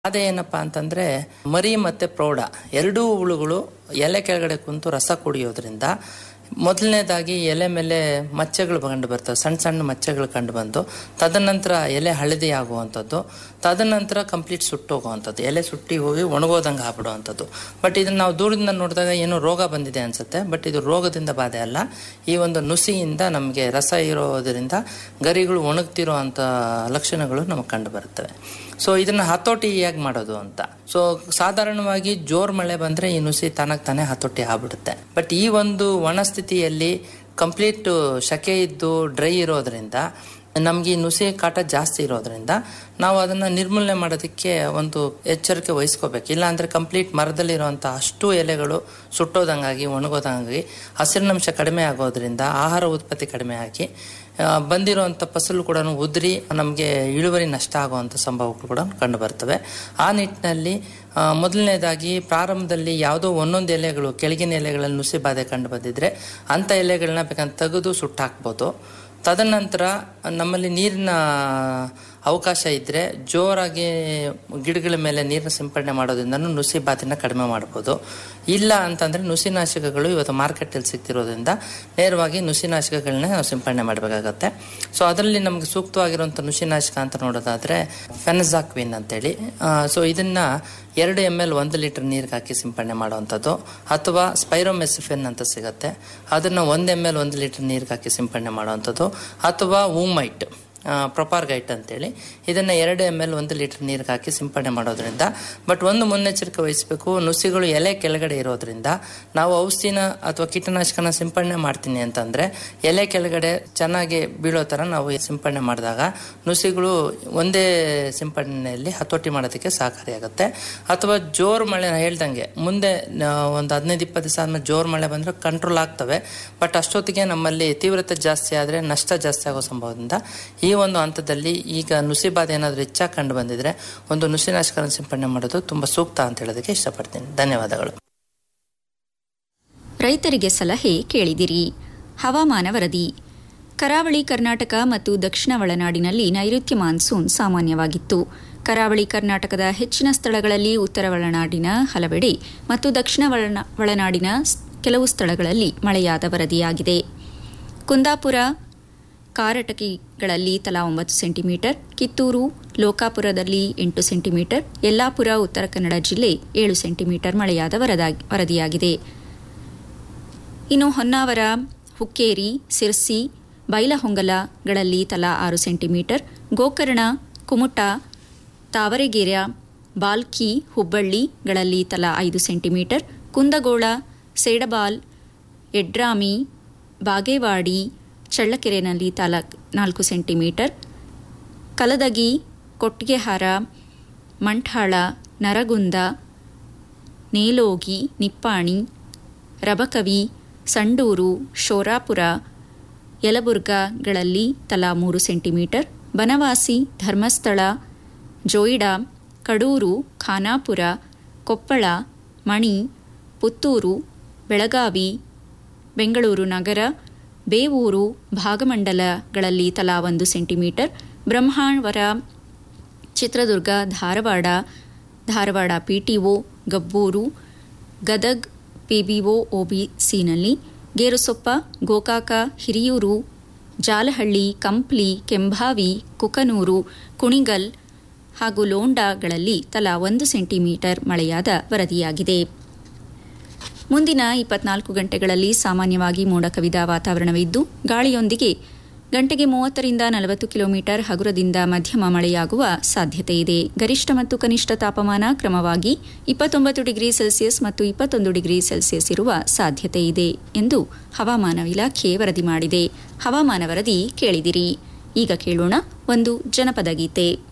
ಅದೇ ಏನಪ್ಪಾ ಅಂತಂದ್ರೆ ಮರಿ ಮತ್ತೆ ಪ್ರೌಢ ಎರಡೂ ಹುಳುಗಳು ಎಲೆ ಕೆಳಗಡೆ ಕುಂತು ರಸ ಕುಡಿಯೋದ್ರಿಂದ ಮೊದಲನೇದಾಗಿ ಎಲೆ ಮೇಲೆ ಮಚ್ಚೆಗಳು ಕಂಡು ಬರ್ತವೆ ಸಣ್ಣ ಸಣ್ಣ ಮಚ್ಚೆಗಳು ಕಂಡು ಬಂದು ತದನಂತರ ಎಲೆ ಹಳದಿ ಆಗುವಂಥದ್ದು ತದನಂತರ ಕಂಪ್ಲೀಟ್ ಸುಟ್ಟೋಗುವಂಥದ್ದು ಎಲೆ ಸುಟ್ಟಿ ಹೋಗಿ ಒಣಗೋದಂಗೆ ಆಗ್ಬಿಡುವಂಥದ್ದು ಬಟ್ ಇದನ್ನ ನಾವು ದೂರದಿಂದ ನೋಡಿದಾಗ ಏನೋ ರೋಗ ಬಂದಿದೆ ಅನ್ಸುತ್ತೆ ಬಟ್ ಇದು ರೋಗದಿಂದ ಬಾಧೆ ಅಲ್ಲ ಈ ಒಂದು ನುಸಿಯಿಂದ ನಮಗೆ ರಸ ಇರೋದರಿಂದ ಗರಿಗಳು ಒಣಗ್ತಿರೋ ಅಂಥ ಲಕ್ಷಣಗಳು ನಮಗೆ ಕಂಡು ಬರ್ತವೆ ಸೊ ಇದನ್ನ ಹತೋಟಿ ಹೇಗೆ ಮಾಡೋದು ಅಂತ ಸೊ ಸಾಧಾರಣವಾಗಿ ಜೋರ್ ಮಳೆ ಬಂದ್ರೆ ಈ ನುಸಿ ತನಗ್ ತಾನೇ ಹತೋಟಿ ಆಗ್ಬಿಡುತ್ತೆ ಬಟ್ ಈ ಒಂದು ಒಣ ಸ್ಥಿತಿಯಲ್ಲಿ ಕಂಪ್ಲೀಟ್ ಶಕೆ ಇದ್ದು ಡ್ರೈ ಇರೋದ್ರಿಂದ ನಮ್ಗೆ ಈ ನುಸಿ ಕಾಟ ಜಾಸ್ತಿ ಇರೋದ್ರಿಂದ ನಾವು ಅದನ್ನ ನಿರ್ಮೂಲನೆ ಮಾಡೋದಕ್ಕೆ ಒಂದು ಎಚ್ಚರಿಕೆ ವಹಿಸ್ಕೋಬೇಕು ಇಲ್ಲ ಅಂದ್ರೆ ಕಂಪ್ಲೀಟ್ ಮರದಲ್ಲಿರುವಂಥ ಅಷ್ಟು ಎಲೆಗಳು ಸುಟ್ಟೋದಂಗಾಗಿ ಒಣಗೋದಂಗಾಗಿ ಹಸಿರಿನಂಶ ಕಡಿಮೆ ಆಗೋದ್ರಿಂದ ಆಹಾರ ಉತ್ಪತ್ತಿ ಕಡಿಮೆ ಆಗಿ ಆ, ಬಂದಿರುವಂಥ ಫಸಲು ಕೂಡ ಉದುರಿ ನಮಗೆ ಇಳುವರಿ ನಷ್ಟ ಆಗುವಂಥ ಸಂಭವಗಳು ಕೂಡ ಕಂಡು ಬರ್ತವೆ ಆ ನಿಟ್ಟಿನಲ್ಲಿ ಆ, ಮೊದಲನೇದಾಗಿ ಪ್ರಾರಂಭದಲ್ಲಿ ಯಾವುದೋ ಒಂದೊಂದು ಎಲೆಗಳು ಕೆಳಗಿನ ಎಲೆಗಳಲ್ಲಿ ನುಸಿ ಬಾಧೆ ಕಂಡು ಬಂದಿದ್ರೆ ಅಂಥ ಎಲೆಗಳನ್ನ ಬೇಕಂತ ತೆಗೆದು ಸುಟ್ಟಾಕ್ಬೋದು ತದನಂತರ ನಮ್ಮಲ್ಲಿ ನೀರಿನ ಅವಕಾಶ ಇದ್ದರೆ ಜೋರಾಗಿ ಗಿಡಗಳ ಮೇಲೆ ನೀರನ್ನ ಸಿಂಪಡಣೆ ಮಾಡೋದ್ರಿಂದ ನುಸಿ ಬಾಧೆನ ಕಡಿಮೆ ಮಾಡ್ಬೋದು ಇಲ್ಲ ಅಂತಂದರೆ ನುಸಿನಾಶಕಗಳು ಇವತ್ತು ಮಾರ್ಕೆಟಲ್ಲಿ ಸಿಗ್ತಿರೋದ್ರಿಂದ ನೇರವಾಗಿ ನುಸಿನಾಶಕಗಳನ್ನ ನಾವು ಸಿಂಪಡಣೆ ಮಾಡಬೇಕಾಗತ್ತೆ ಸೊ ಅದರಲ್ಲಿ ನಮಗೆ ಸೂಕ್ತವಾಗಿರುವಂಥ ನುಸಿನಾಶಕ ಅಂತ ನೋಡೋದಾದರೆ ಫೆನಜಾಕ್ವಿನ್ ಅಂತೇಳಿ ಸೊ ಇದನ್ನ ಎರಡು ಎಮ್ ಎಲ್ ಒಂದು ಲೀಟರ್ ನೀರಿಗೆ ಹಾಕಿ ಸಿಂಪಡಣೆ ಮಾಡುವಂಥದ್ದು ಅಥವಾ ಸ್ಪೈರೋಮೆಸಿಫೆನ್ ಅಂತ ಸಿಗುತ್ತೆ ಅದನ್ನು ಒಂದು ಎಮ್ ಎಲ್ ಒಂದು ಲೀಟರ್ ನೀರಿಗೆ ಹಾಕಿ ಸಿಂಪಡಣೆ ಮಾಡುವಂಥದ್ದು ಅಥವಾ ಊಮೈಟ್ ಪ್ರೊಪಾರ್ಗೈಟ್ ಅಂತೇಳಿ ಇದನ್ನ ಎರಡು ಎಮ್ ಎಲ್ ಒಂದು ಲೀಟರ್ ನೀರಿಗೆ ಹಾಕಿ ಸಿಂಪಡಣೆ ಮಾಡೋದ್ರಿಂದ ಬಟ್ ಒಂದು ಮುನ್ನೆಚ್ಚರಿಕೆ ವಹಿಸಬೇಕು ನುಸಿಗಳು ಎಲೆ ಕೆಳಗಡೆ ಇರೋದ್ರಿಂದ ನಾವು ಔಷಧಿನ ಅಥವಾ ಕೀಟನಾಶಕನ ಸಿಂಪಡಣೆ ಮಾಡ್ತೀನಿ ಅಂತಂದ್ರೆ ಎಲೆ ಕೆಳಗಡೆ ಚೆನ್ನಾಗಿ ಬೀಳೋ ತರ ನಾವು ಸಿಂಪಡಣೆ ಮಾಡಿದಾಗ ನುಸಿಗಳು ಒಂದೇ ಸಿಂಪಡಣೆಯಲ್ಲಿ ಹತೋಟಿ ಮಾಡೋದಕ್ಕೆ ಸಹಕಾರಿಯಾಗುತ್ತೆ ಅಥವಾ ಜೋರು ಮಳೆ ನಾ ಹೇಳ್ದಂಗೆ ಮುಂದೆ ಆ, ಒಂದು ಹದಿನೈದು ಇಪ್ಪತ್ತು ದಿವಸ ಆದ್ಮೇಲೆ ಜೋರು ಮಳೆ ಬಂದ್ರೆ ಕಂಟ್ರೋಲ್ ಆಗ್ತವೆ ಬಟ್ ಅಷ್ಟೊತ್ತಿಗೆ ನಮ್ಮಲ್ಲಿ ತೀವ್ರತೆ ಜಾಸ್ತಿ ಆದರೆ ನಷ್ಟ ಜಾಸ್ತಿ ಆಗೋ ಸಂಭವದಿಂದ ಈ ಒಂದು ಹಂತದಲ್ಲಿ ಈಗ ನುಸಿ ಬಾಧೆ ಏನಾದರೂ ಹೆಚ್ಚಾಗಿ ಕಂಡು ಬಂದಿದ್ರೆ ಒಂದು ನುಸಿನಾಶಕನ ಸಿಂಪಡಣೆ ಮಾಡೋದು ತುಂಬಾ ಸೂಕ್ತ ಅಂತ ಹೇಳೋದಕ್ಕೆ ಇಷ್ಟಪಡ್ತೀನಿ ಧನ್ಯವಾದಗಳು ರೈತರಿಗೆ ಸಲಹೆ ಕೇಳಿದಿರಿ ಹವಾಮಾನ ವರದಿ ಕರಾವಳಿ ಕರ್ನಾಟಕ ಮತ್ತು ದಕ್ಷಿಣ ಒಳನಾಡಿನಲ್ಲಿ ನೈಋತ್ಯ ಮಾನ್ಸೂನ್ ಸಾಮಾನ್ಯವಾಗಿತ್ತು ಕರಾವಳಿ ಕರ್ನಾಟಕದ ಹೆಚ್ಚಿನ ಸ್ಥಳಗಳಲ್ಲಿ ಉತ್ತರ ಒಳನಾಡಿನ ಹಲವೆಡೆ ಮತ್ತು ದಕ್ಷಿಣ ಒಳನ- ಒಳನಾಡಿನ ಸ್- ಕೆಲವು ಸ್ಥಳಗಳಲ್ಲಿ ಮಳೆಯಾದ ವರದಿಯಾಗಿದೆ ಕುಂದಾಪುರ ಕಾರಟಕಿಗಳಲ್ಲಿ ತಲಾ ಒಂಬತ್ತು ಸೆಂಟಿಮೀಟರ್ ಕಿತ್ತೂರು ಲೋಕಾಪುರದಲ್ಲಿ ಎಂಟು ಸೆಂಟಿಮೀಟರ್ ಯಲ್ಲಾಪುರ ಉತ್ತರ ಕನ್ನಡ ಜಿಲ್ಲೆ ಏಳು ಸೆಂಟಿಮೀಟರ್ ಮಳೆಯಾದ ವರದಾ- ವರದಿಯಾಗಿದೆ ಇನ್ನು ಹೊನ್ನಾವರ ಹುಕ್ಕೇರಿ ಸಿರ್ಸಿ ಬೈಲಹೊಂಗಲಗಳಲ್ಲಿ ತಲಾ ಆರು ಸೆಂಟಿಮೀಟರ್ ಗೋಕರ್ಣ ಕುಮುಟ ತಾವರೆಗೆರೆ ಬಾಲ್ಕಿ ಹುಬ್ಬಳ್ಳಿಗಳಲ್ಲಿ ತಲಾ ಐದು ಸೆಂಟಿಮೀಟರ್ ಕುಂದಗೋಳ ಸೇಡಬಾಲ್ ಎಡ್ರಾಮಿ ಬಾಗೇವಾಡಿ ಚಳ್ಳಕೆರೆನಲ್ಲಿ ತಲಾ ನಾಲ್ಕು ಸೆಂಟಿಮೀಟರ್ ಕಲದಗಿ ಕೊಟ್ಟಿಗೆಹಾರ ಮಂಠಾಳ ನರಗುಂದ ನೇಲೋಗಿ ನಿಪ್ಪಾಣಿ ರಬಕವಿ ಸಂಡೂರು ಶೋರಾಪುರ ಯಲಬುರ್ಗಾಗಳಲ್ಲಿ ತಲಾ ಮೂರು ಸೆಂಟಿಮೀಟರ್ ಬನವಾಸಿ ಧರ್ಮಸ್ಥಳ ಜೋಯಿಡಾ ಕಡೂರು ಖಾನಾಪುರ ಕೊಪ್ಪಳ ಮಣಿ ಪುತ್ತೂರು ಬೆಳಗಾವಿ ಬೆಂಗಳೂರು ನಗರ ಬೇವೂರು ಭಾಗಮಂಡಲಗಳಲ್ಲಿ ತಲಾ ಒಂದು centimetre Brahmavar Chitradurga Dharwad Dharwad PTO Gabbur Gadag PBO ಒಬಿಸಿನಲ್ಲಿ ಗೇರುಸೊಪ್ಪ ಗೋಕಾಕ ಹಿರಿಯೂರು ಜಾಲಹಳ್ಳಿ ಕಂಪ್ಲಿ ಕೆಂಭಾವಿ ಕುಕನೂರು ಕುಣಿಗಲ್ ಹಾಗೂ ಲೋಂಡಾಗಳಲ್ಲಿ ತಲಾ ಒಂದು ಸೆಂಟಿಮೀಟರ್ ಮಳೆಯಾದ ವರದಿಯಾಗಿದೆ ಮುಂದಿನ ಇಪ್ಪತ್ನಾಲ್ಕು ಗಂಟೆಗಳಲ್ಲಿ ಸಾಮಾನ್ಯವಾಗಿ ಮೋಡ ಕವಿದ ವಾತಾವರಣವಿದ್ದು ಗಾಳಿಯೊಂದಿಗೆ ಗಂಟೆಗೆ ಮೂವತ್ತರಿಂದ ನಲವತ್ತು ಕಿಲೋಮೀಟರ್ ಹಗುರದಿಂದ ಮಧ್ಯಮ ಮಳೆಯಾಗುವ ಸಾಧ್ಯತೆ ಇದೆ ಗರಿಷ್ಠ ಮತ್ತು ಕನಿಷ್ಠ ತಾಪಮಾನ ಕ್ರಮವಾಗಿ ಇಪ್ಪತ್ತೊಂಬತ್ತು ಡಿಗ್ರಿ ಸೆಲ್ಸಿಯಸ್ ಮತ್ತು ಇಪ್ಪತ್ತೊಂದು ಡಿಗ್ರಿ ಸೆಲ್ಸಿಯಸ್ ಇರುವ ಸಾಧ್ಯತೆ ಇದೆ ಎಂದು ಹವಾಮಾನ ಇಲಾಖೆ ವರದಿ ಮಾಡಿದೆ ಹವಾಮಾನ ವರದಿ ಕೇಳಿದಿರಿ ಈಗ ಕೇಳೋಣ ಒಂದು ಜನಪದ ಗೀತೆ